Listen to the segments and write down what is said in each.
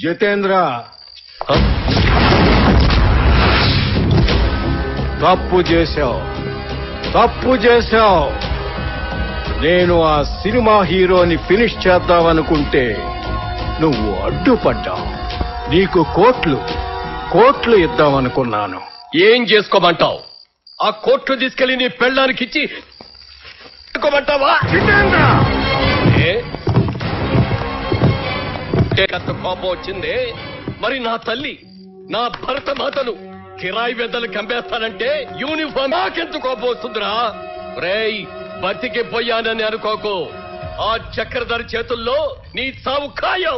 జితేంద్ర తప్పు చేశావు తప్పు చేశావు నేను ఆ సినిమా హీరోని ఫినిష్ చేద్దామనుకుంటే నువ్వు అడ్డుపడ్డావు నీకు కోట్లు కోట్లు ఇద్దామనుకున్నాను ఏం చేసుకోమంటావు ఆ కోట్లు తీసుకెళ్లి నీ పెళ్ళానికి ఇచ్చి చేసుకోమంటావా జితేంద్ర ఏ? అంత కోపం వచ్చిందే మరి నా తల్లి నా భరత మాతను కిరాయి పెద్దలు కంపేస్తానంటే యూనిఫామ్ నాకెంత కోపం వస్తుందిరా రేయ్ బతికి పోయానని అనుకోకు ఆ చక్రధరి చేతుల్లో నీ చావు ఖాయం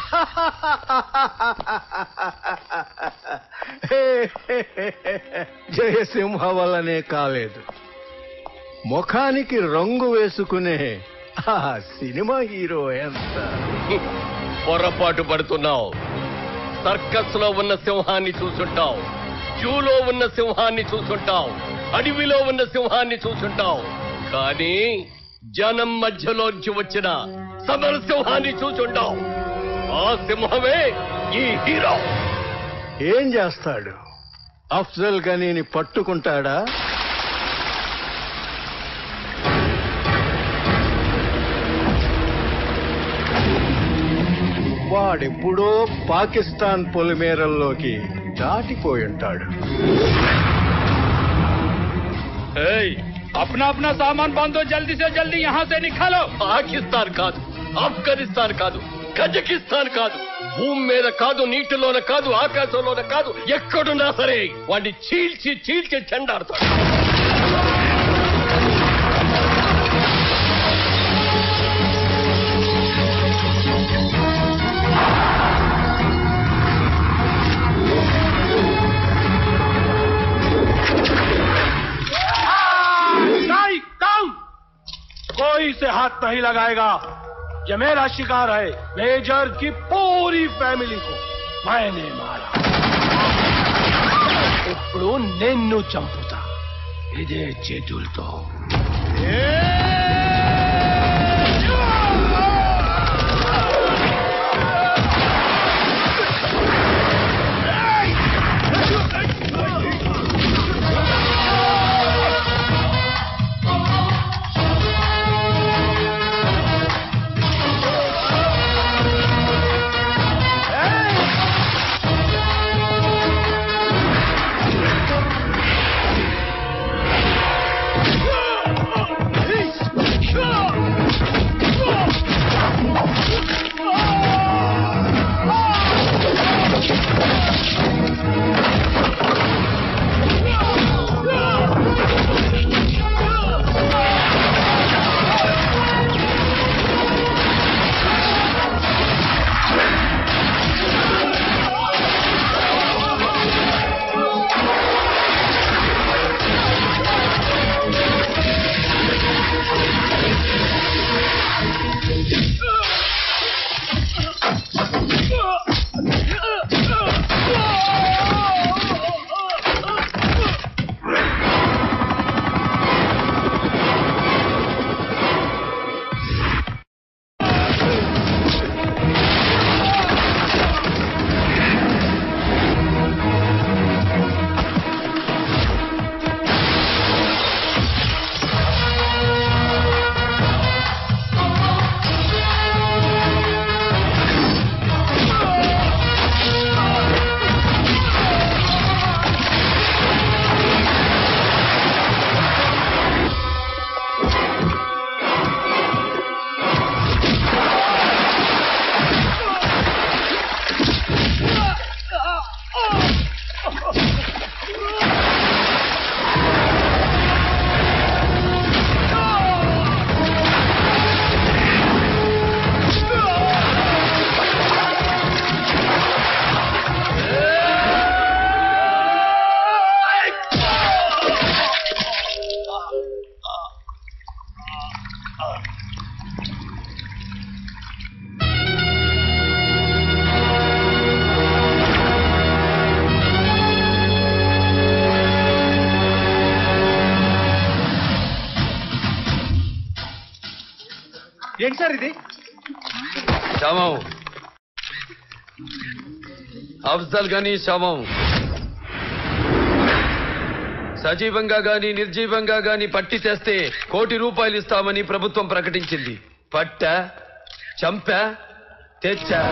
జయసింహ వల్లనే కాలేదు ముఖానికి రంగు వేసుకునే ఆ సినిమా హీరో ఎంత పొరపాటు పడుతున్నావు సర్కస్ లో ఉన్న సింహాన్ని చూసుంటావు జూలో ఉన్న సింహాన్ని చూసుంటావు అడవిలో ఉన్న సింహాన్ని చూసుంటావు కానీ జనం మధ్యలోంచి వచ్చిన సమర సింహాన్ని చూసుంటావు ఆ సింహమే ఈ హీరో ఏం చేస్తాడు అఫ్జల్ గనీని పట్టుకుంటాడా వాడెప్పుడో పాకిస్తాన్ పొలిమేరల్లోకి దాటిపోయి ఉంటాడు ఏయ్, अपना अपना सामान बांधो जल्दी से जल्दी यहाँ से निकालो పాకిస్తాన్ కాదు ఆఫ్ఘనిస్తాన్ కాదు కజకిస్తాన్ కాదు భూమి మీద కాదు నీటిలోన కాదు ఆకాశంలోన కాదు ఎక్కడున్నా సరే వాడిని చీల్చి చీల్చి చెండాడతాడు नहीं कम कोई इसे हाथ नहीं लगाएगा ये मेरा शिकार है मेजर की पूरी फैमिली को मैंने मारा ఇప్పుడు నిన్ను చంపుతా ఇదే చేతులతో ఏంటి సార్ ఇది శవం అఫ్జల్ గనీ శవం సజీవంగా గాని నిర్జీవంగా గాని పట్టి తెస్తే కోటి రూపాయలు ఇస్తామని ప్రభుత్వం ప్రకటించింది పట్ట చంప తెచ్చా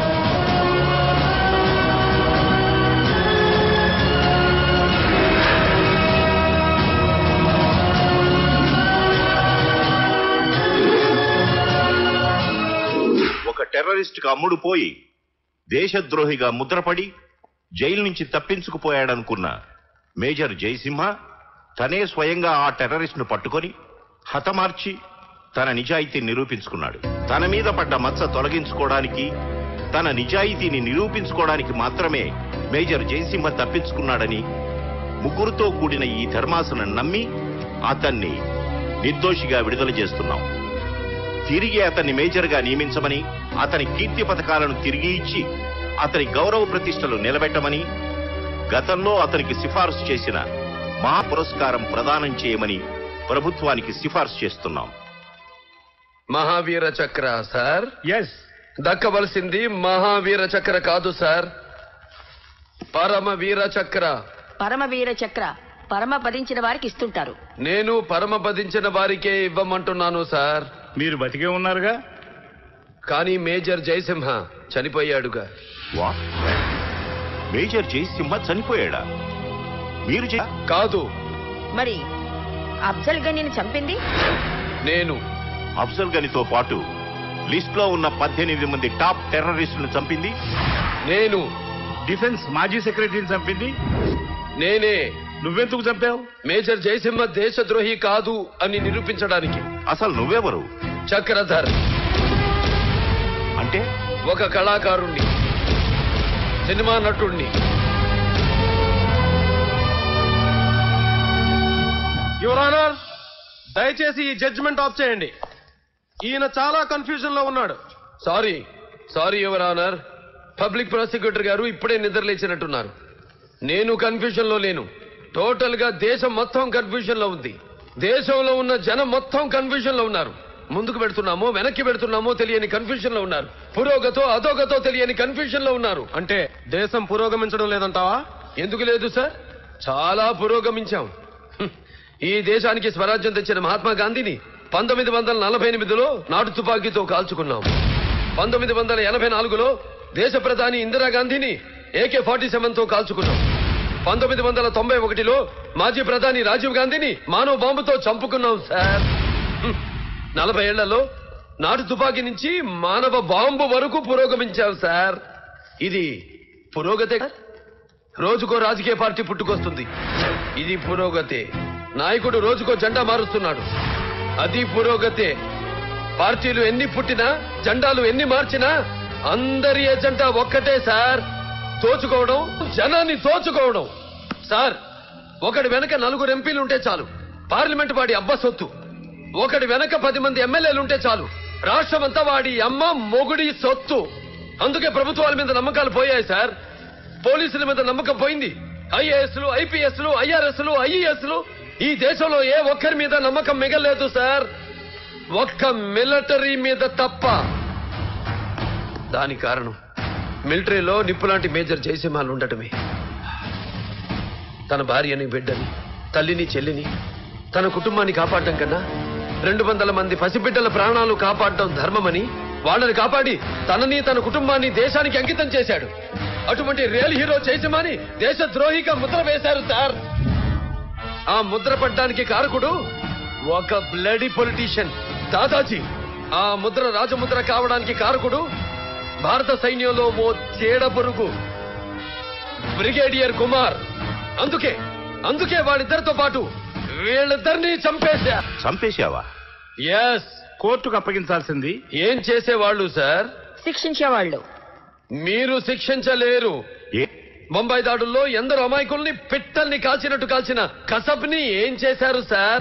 ఒక టెర్రరిస్ట్ కు అమ్ముడు పోయి దేశద్రోహిగా ముద్రపడి జైలు నుంచి తప్పించుకుపోయాడనుకున్న మేజర్ జయసింహ తనే స్వయంగా ఆ టెర్రరిస్ట్ ను పట్టుకొని హతమార్చి తన నిజాయితీ నిరూపించుకున్నాడు తన మీద పడ్డ మచ్చ తొలగించుకోవడానికి తన నిజాయితీని నిరూపించుకోవడానికి మాత్రమే మేజర్ జయసింహ తప్పించుకున్నాడని ముగ్గురుతో కూడిన ఈ ధర్మాసనం నమ్మి అతన్ని నిర్దోషిగా విడుదల చేస్తున్నాం తిరిగి అతన్ని మేజర్గా నియమించమని అతని కీర్తి పథకాలను తిరిగి ఇచ్చి అతని గౌరవ ప్రతిష్టలు నిలబెట్టమని గతంలో అతనికి సిఫారసు చేసిన మహా పురస్కారం ప్రదానం చేయమని ప్రభుత్వానికి సిఫారసు చేస్తున్నాం మహావీర చక్ర సార్ यस దక్కవలసింది మహావీర చక్ర కాదు సార్ పరమ వీర చక్ర పరమవీర చక్ర పరమ పదించిన వారికి ఇస్తుంటారు నేను పరమపదించిన వారికే ఇవ్వమంటున్నాను సార్ మీరు బతికే ఉన్నారుగా కానీ మేజర్ జయసింహ చనిపోయాడుగా వా మేజర్ జయసింహ చనిపోయాడా మీరు చే- కాదు మరి అఫ్జల్ గనీని చంపింది నేను అఫ్జల్ గనితో పాటు లిస్ట్ లో ఉన్న పద్దెనిమిది మంది టాప్ టెర్రరిస్టులను చంపింది నేను డిఫెన్స్ మాజీ సెక్రటరీని చంపింది నేనే నువ్వెందుకు చంపావు మేజర్ జయసింహ దేశద్రోహి కాదు అని నిరూపించడానికి అసలు నువ్వెవరు చక్రధర్ అంటే ఒక కళాకారుణ్ణి సినిమా నటుణ్ణి యువర్ ఆనర్ దయచేసి ఈ జడ్జిమెంట్ ఆఫ్ చేయండి ఈయన చాలా కన్ఫ్యూజన్ లో ఉన్నాడు sorry sorry your honour public prosecutor గారు ఇప్పుడే నిద్రలేచినట్టున్నారు నేను కన్ఫ్యూజన్ లో లేను టోటల్ గా దేశం మొత్తం కన్ఫ్యూజన్ లో ఉంది దేశంలో ఉన్న జనం మొత్తం కన్ఫ్యూజన్ లో ఉన్నారు ముందుకు పెడుతున్నామో వెనక్కి పెడుతున్నామో తెలియని కన్ఫ్యూజన్ లో ఉన్నారు పురోగతో అధోగతో తెలియని కన్ఫ్యూజన్ లో ఉన్నారు అంటే దేశం పురోగమించడం లేదంటావా ఎందుకు లేదు సార్ చాలా పురోగమించాం హ్మ్. ఈ దేశానికి స్వరాజ్యం తెచ్చిన మహాత్మా గాంధీని పంతొమ్మిది వందల నలభై ఎనిమిదిలో నాటు తుపాకీతో కాల్చుకున్నాం పంతొమ్మిది వందల ఎనభై నాలుగులో దేశ ప్రధాని ఇందిరాగాంధీని ఏకే ఫార్టీ సెవెన్ తో కాల్చుకున్నాం పంతొమ్మిది వందల తొంభై ఒకటిలో మాజీ ప్రధాని రాజీవ్ గాంధీని మానవ బాంబుతో చంపుకున్నాం సార్ హ్మ్. నలభై ఏళ్లలో నాటు తుపాకీ నుంచి మానవ బాంబు వరకు పురోగమించాం సార్ ఇది పురోగతే రోజుకో రాజకీయ పార్టీ పుట్టుకొస్తుంది ఇది పురోగతే నాయకుడు రోజుకో జెండా మారుస్తున్నాడు అది పురోగతే పార్టీలు ఎన్ని పుట్టినా జెండాలు ఎన్ని మార్చినా అందరి ఎజెండా ఒక్కటే సార్ తోచుకోవడం జనాన్ని తోచుకోవడం సార్ ఒకటి వెనక నలుగురు ఎంపీలు ఉంటే చాలు పార్లమెంట్ వాడి అబ్బ సొత్తు ఒకటి వెనక పది మంది ఎమ్మెల్యేలు ఉంటే చాలు రాష్ట్రమంతా వాడి అమ్మ మొగుడి సొత్తు అందుకే ప్రభుత్వాల మీద నమ్మకాలు పోయాయి సార్ పోలీసుల మీద నమ్మకం పోయింది ఐఏఎస్లు ఐపీఎస్లు ఐఆర్ఎస్లు ఐఈఎస్లు ఈ దేశంలో ఏ ఒక్కరి మీద నమ్మకం మిగలేదు సార్ ఒక్క మిలిటరీ మీద తప్ప దాని కారణం మిలిటరీలో నిప్పులాంటి మేజర్ జయసింహాలు ఉండటమే తన భార్యని బిడ్డని తల్లిని చెల్లిని తన కుటుంబాన్ని కాపాడటం కన్నా రెండు వందల మంది పసిబిడ్డల ప్రాణాలు కాపాడటం ధర్మమని వాళ్ళని కాపాడి తనని తన కుటుంబాన్ని దేశానికి అంకితం చేశాడు అటువంటి రియల్ హీరో జయసింహాని దేశద్రోహిగా ముద్ర వేశారు సార్ ఆ ముద్ర పడ్డానికి కారకుడు ఒక బ్లడీ పొలిటీషియన్ దాదాజీ ఆ ముద్ర రాజముద్ర కావడానికి కారకుడు భారత సైన్యంలో ఓ తేడ పురుగు బ్రిగేడియర్ కుమార్ అందుకే అందుకే వాళ్ళిద్దరితో పాటు వీళ్ళిద్దరినీ చంపేశా చంపేశావా ఎస్ కోర్టుకు అప్పగించాల్సింది ఏం చేసేవాళ్ళు సార్ శిక్షించేవాళ్ళు మీరు శిక్షించలేరు ఏ బొంబాయి దాడుల్లో ఎందరో అమాయకుల్ని పిట్టల్ని కాల్చినట్టు కాల్చిన కసబ్ని ఏం చేశారు సార్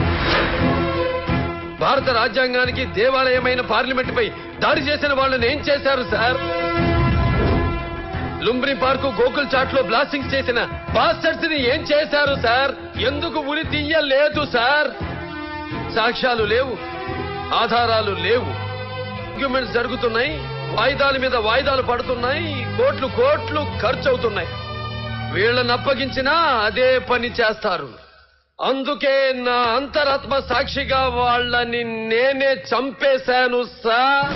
భారత రాజ్యాంగానికి దేవాలయమైన పార్లమెంట్ పై దాడి చేసిన వాళ్ళని ఏం చేశారు సార్ లుంబ్రి పార్కు గోకుల్ చాట్ లో బ్లాస్టింగ్ చేసిన బాస్టర్స్ ని ఏం చేశారు సార్ ఎందుకు ఉరి తీయలేదు సార్ సాక్ష్యాలు లేవు ఆధారాలు లేవు ఆర్గ్యుమెంట్స్ జరుగుతున్నాయి వాయిదాల మీద వాయిదాలు పడుతున్నాయి కోట్లు కోట్లు ఖర్చు అవుతున్నాయి వీళ్ళని అప్పగించినా అదే పని చేస్తారు అందుకే నా అంతరాత్మ సాక్షిగా వాళ్ళని నేనే చంపేశాను సార్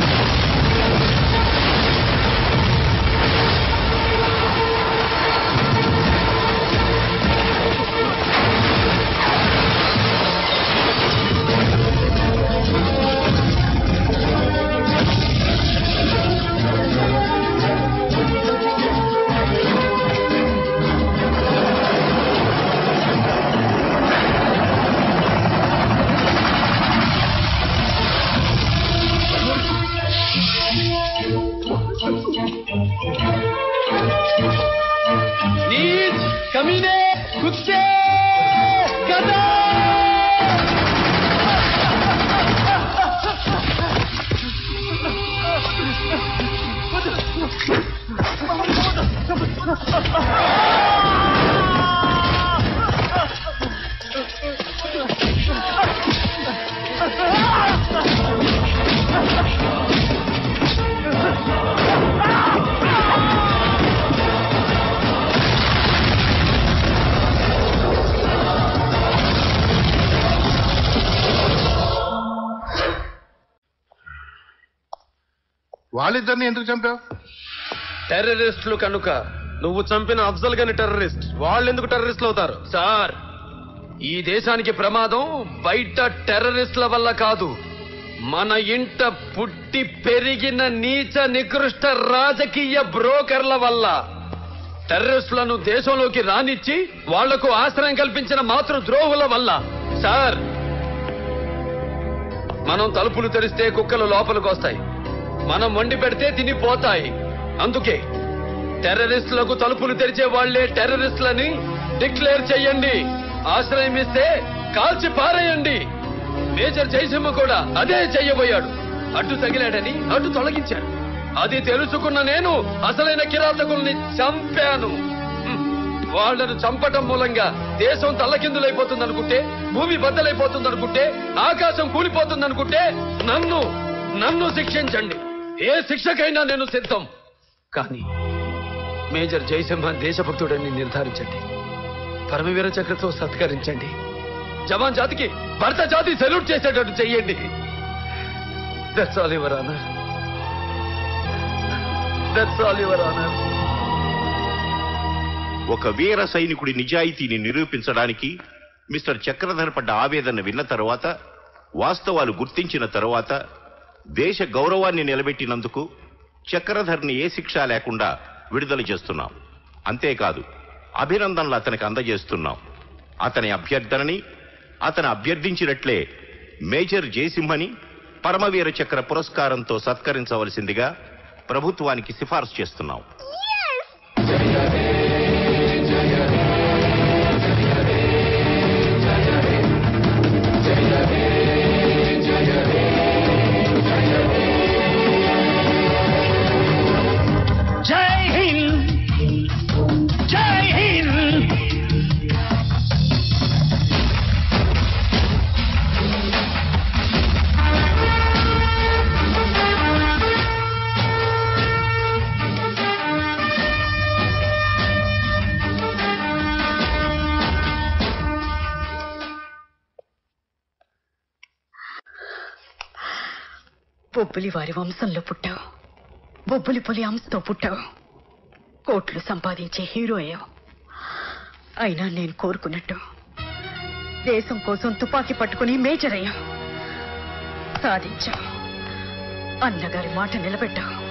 नीच कमीने कुत्ते गधा వాళ్ళిద్దరిని ఎందుకు చంపావు టెర్రరిస్టులు కనుక నువ్వు చంపిన అఫ్జల్ గని టెర్రరిస్ట్ వాళ్ళు ఎందుకు టెర్రరిస్టులు అవుతారు సార్ ఈ దేశానికి ప్రమాదం బయట టెర్రరిస్టుల వల్ల కాదు మన ఇంట పుట్టి పెరిగిన నీచ నికృష్ట రాజకీయ బ్రోకర్ల వల్ల టెర్రరిస్టులను దేశంలోకి రానిచ్చి వాళ్లకు ఆశ్రయం కల్పించిన మాతృ ద్రోహుల వల్ల సార్ మనం తలుపులు తెరిస్తే కుక్కలు లోపలికి వస్తాయి మనం వండి పెడితే తినిపోతాయి అందుకే టెర్రరిస్టులకు తలుపులు తెరిచే వాళ్లే టెర్రరిస్టులని డిక్లేర్ చెయ్యండి ఆశ్రయం ఇస్తే కాల్చి పారేయండి మేజర్ జయసింహ కూడా అదే చెయ్యబోయాడు అడ్డు తగిలాడని అడ్డు తొలగించాడు అది తెలుసుకున్న నేను అసలైన కిరాతకుల్ని చంపాను హ్మ్. వాళ్ళను చంపటం మూలంగా దేశం తల్లకిందులైపోతుందనుకుంటే భూమి బద్దలైపోతుందనుకుంటే ఆకాశం కూలిపోతుందనుకుంటే నన్ను నన్ను శిక్షించండి ఏ శిక్షకైనా నేను సిద్ధం కానీ మేజర్ జయసింహ దేశభక్తుడని నిర్ధారించండి పరమవీర చక్రతో సత్కరించండి జవాన్ జాతికి భర్త జాతి సెల్యూట్ చేసేటట్టు చెయ్యండి that's all your honour that's all your honour ఒక వీర సైనికుడి నిజాయితీని నిరూపించడానికి మిస్టర్ చక్రధర్ పడ్డ ఆవేదన విన్న తరువాత వాస్తవాలు గుర్తించిన తరువాత దేశ గౌరవాన్ని నిలబెట్టినందుకు చక్రధర్ని ఏ శిక్ష లేకుండా విడుదల చేస్తున్నాం అంతేకాదు అభినందనలు అతనికి అందజేస్తున్నాం అతని అభ్యర్థనని అతను అభ్యర్థించినట్లే మేజర్ జయసింహని పరమవీర చక్ర పురస్కారంతో సత్కరించవలసిందిగా ప్రభుత్వానికి సిఫార్సు చేస్తున్నాం जय हिंद जय हिंद బొబ్బులి వారి వంశంలో పుట్టావు బొబ్బులి పులి అంశతో పుట్టావు కోట్లు సంపాదించే హీరో అయ్యావు అయినా నేను కోరుకున్నట్టు దేశం కోసం తుపాకీ పట్టుకుని మేజర్ అయ్యావు సాధించావు అన్నగారి మాట నిలబెట్టావు